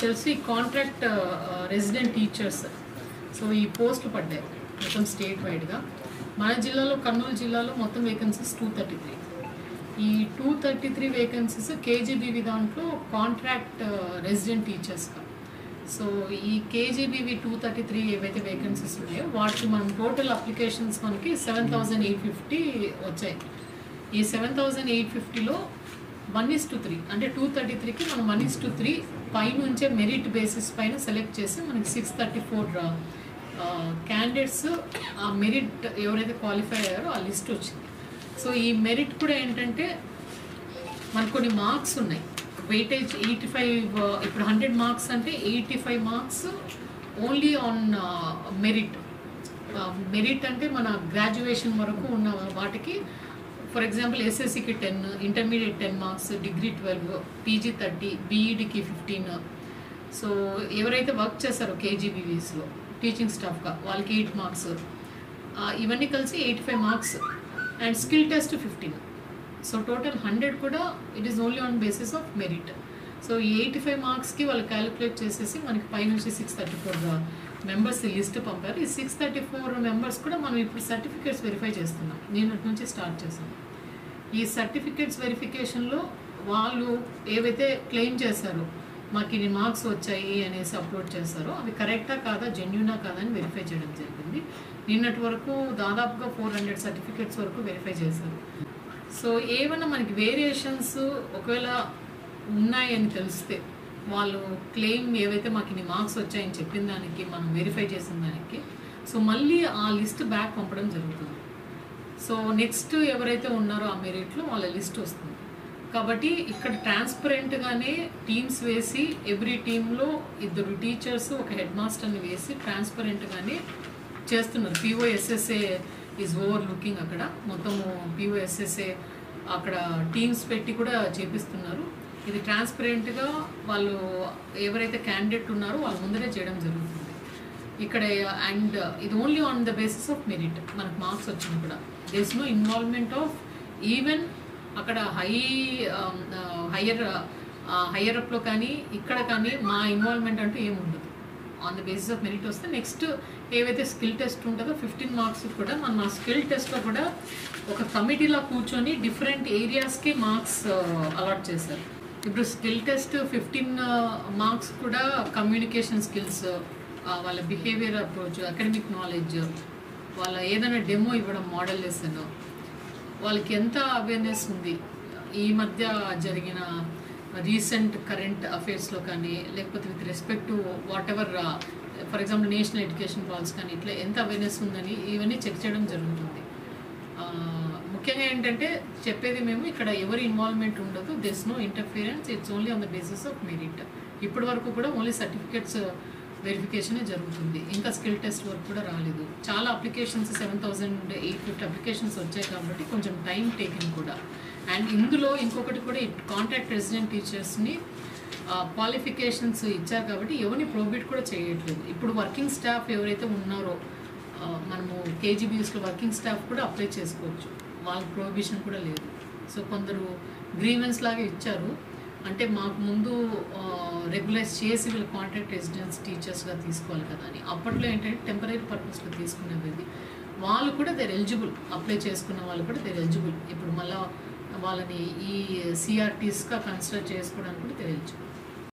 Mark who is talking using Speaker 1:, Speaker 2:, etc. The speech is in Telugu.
Speaker 1: తెలిసి కాంట్రాక్ట్ రెసిడెంట్ టీచర్స్ సో ఈ పోస్టులు పడ్డాయి మొత్తం స్టేట్ వైడ్గా మన జిల్లాలో కర్నూలు జిల్లాలో మొత్తం వేకెన్సీస్ టూ థర్టీ త్రీ ఈ two thirty three vacancies KGBV దాంట్లో కాంట్రాక్ట్ రెసిడెంట్ టీచర్స్గా సో ఈ కేజీబీవి టూ థర్టీ త్రీ ఏవైతే వేకెన్సీస్ ఉన్నాయో వాటికి మనం టోటల్ అప్లికేషన్స్ మనకి సెవెన్ థౌజండ్ ఎయిట్ ఫిఫ్టీ వచ్చాయి ఈ సెవెన్ థౌజండ్ ఎయిట్ ఫిఫ్టీలో వన్ ఇస్ టు త్రీ అంటే టూ థర్టీ త్రీకి మనం వన్ ఇస్ టు త్రీ పైనుంచే మెరిట్ బేసిస్ పైన సెలెక్ట్ చేసి మనకి సిక్స్ థర్టీ ఫోర్ క్యాండిడేట్స్ ఆ మెరిట్ ఎవరైతే క్వాలిఫై అయ్యారో ఆ లిస్ట్ వచ్చింది సో ఈ మెరిట్ కూడా ఏంటంటే మనకు కొన్ని మార్క్స్ ఉన్నాయి వెయిటేజ్ ఎయిటీ ఫైవ్ ఇప్పుడు హండ్రెడ్ మార్క్స్ అంటే eighty five marks only on merit merit అంటే మన గ్రాడ్యుయేషన్ వరకు ఉన్న వాటికి ఫర్ ఎగ్జాంపుల్ ఎస్ఎస్సికి ten intermediate ten marks degree twelve PG thirty బీఈడికి ఫిఫ్టీన్ సో ఎవరైతే వర్క్ చేస్తారో కేజీబీవీస్లో టీచింగ్ స్టాఫ్గా వాళ్ళకి ఎయిట్ మార్క్స్ ఇవన్నీ కలిసి eighty five marks and skill test fifteen so total hundred కూడా it is only on basis of merit so ఈ ఎయిటీ ఫైవ్ మార్క్స్కి వాళ్ళు క్యాలిక్యులేట్ చేసేసి మనకి పైనుంచి six thirty four members list పంపారు ఈ సిక్స్ థర్టీ ఫోర్ మెంబర్స్ కూడా మనం ఇప్పుడు సర్టిఫికేట్స్ వెరిఫై చేస్తున్నాం నిన్నటి నుంచి స్టార్ట్ చేసాం ఈ సర్టిఫికేట్స్ వెరిఫికేషన్లో వాళ్ళు ఏవైతే క్లెయిమ్ చేశారో మాకు ఇన్ని మార్క్స్ వచ్చాయి అనేసి అప్లోడ్ చేస్తారో అవి కరెక్టా కాదా జెన్యునా కాదా అని వెరిఫై చేయడం జరిగింది నిన్నటి వరకు దాదాపుగా ఫోర్ హండ్రెడ్ సర్టిఫికేట్స్ వరకు వెరిఫై చేశారు సో ఏమన్నా మనకి వేరియేషన్స్ ఒకవేళ ఉన్నాయని తెలిస్తే వాళ్ళు క్లెయిమ్ ఏవైతే మాకు ఇన్ని మార్క్స్ వచ్చాయని చెప్పిన దానికి మనం వెరిఫై చేసిన దానికి సో మళ్ళీ ఆ లిస్ట్ బ్యాక్ పంపడం జరుగుతుంది సో నెక్స్ట్ ఎవరైతే ఉన్నారో ఆ మెరిట్లో వాళ్ళ లిస్ట్ వస్తుంది కాబట్టి ఇక్కడ ట్రాన్స్పరెంట్గానే టీమ్స్ వేసి ఎవ్రీ టీంలో ఇద్దరు టీచర్స్ ఒక హెడ్ మాస్టర్ని వేసి ట్రాన్స్పరెంట్గానే చేస్తున్నారు పిఓఎస్ఎస్ఏ ఈజ్ ఓవర్ లుకింగ్ అక్కడ మొత్తము పిఓఎస్ఎస్ఏ అక్కడ టీమ్స్ పెట్టి కూడా చేపిస్తున్నారు ఇది ట్రాన్స్పరెంట్గా వాళ్ళు ఎవరైతే క్యాండిడేట్ ఉన్నారో వాళ్ళ ముందరే చేయడం జరుగుతుంది ఇక్కడ అండ్ ఇది only on the basis of merit మనకు మార్క్స్ వచ్చిన కూడా does no involvement of even అక్కడ హై హయ్యర్ హయ్యర్ అప్లో కానీ ఇక్కడ కానీ మా ఇన్వాల్వ్మెంట్ అంటూ ఏముండదు on the basis of merit వస్తే నెక్స్ట్ ఏవైతే స్కిల్ టెస్ట్ ఉంటుందో ఫిఫ్టీన్ మార్క్స్ కూడా మనం ఆ స్కిల్ టెస్ట్లో కూడా ఒక కమిటీలో కూర్చొని డిఫరెంట్ ఏరియాస్కి మార్క్స్ అలాట్ చేశారు ఇప్పుడు స్కిల్ టెస్ట్ ఫిఫ్టీన్ మార్క్స్ కూడా కమ్యూనికేషన్ స్కిల్స్ వాళ్ళ బిహేవియర్ అప్రోచ్ అకాడమిక్ నాలెడ్జ్ వాళ్ళ ఏదైనా డెమో ఇవ్వడం మోడల్ లెసన్ వాళ్ళకి ఎంత అవేర్నెస్ ఉంది ఈ మధ్య జరిగిన రీసెంట్ కరెంట్ అఫైర్స్లో కానీ లేకపోతే with respect to what for example national education policy కానీ ఇట్లా ఎంత అవేర్నెస్ ఉందని ఇవన్నీ చెక్ చేయడం జరుగుతుంది ఆ, ముఖ్యంగా ఏంటంటే చెప్పేది మేము ఇక్కడ ఎవరి ఇన్వాల్వ్మెంట్ ఉండదు this no interference it's only on the basis of merit ఇప్పటి వరకు కూడా ఓన్లీ సర్టిఫికేట్స్ వెరిఫికేషన్ జరుగుతుంది ఇంకా స్కిల్ టెస్ట్ వర్క్ కూడా రాలేదు చాలా applications seven thousand eight fifty applications వచ్చాయి కాబట్టి కొంచెం టైం టేకింగ్ కూడా అండ్ ఇందులో ఇంకొకటి కూడా కాంట్రాక్ట్ రెసిడెంట్ టీచర్స్ని క్వాలిఫికేషన్స్ ఇచ్చారు కాబట్టి ఎవరిని ప్రోబిట్ కూడా చేయట్లేదు ఇప్పుడు వర్కింగ్ స్టాఫ్ ఎవరైతే ఉన్నారో ఆ, మనము కేజీబీఎస్లో వర్కింగ్ స్టాఫ్ కూడా అప్లై చేసుకోవచ్చు వాళ్ళ ప్రొహిబిషన్ కూడా లేదు సో కొందరు గ్రీవెన్స్ లాగా ఇచ్చారు అంటే మాకు ముందు రెగ్యులైజ్ చేసి వీళ్ళు కాంట్రాక్ట్ రెసిడెన్స్ టీచర్స్గా తీసుకోవాలి కదా అని అప్పట్లో ఏంటంటే టెంపరీ పర్పస్లో తీసుకునేది వాళ్ళు కూడా దేర్ ఎలిజిబుల్ అప్లై చేసుకున్న వాళ్ళు కూడా దేర్ ఎలిజిబుల్ ఇప్పుడు మళ్ళీ వాళ్ళని ఈ సిఆర్టీస్గా కన్సిడర్ చేసుకోవడానికి కూడా దేర్ ఎలిజిబుల్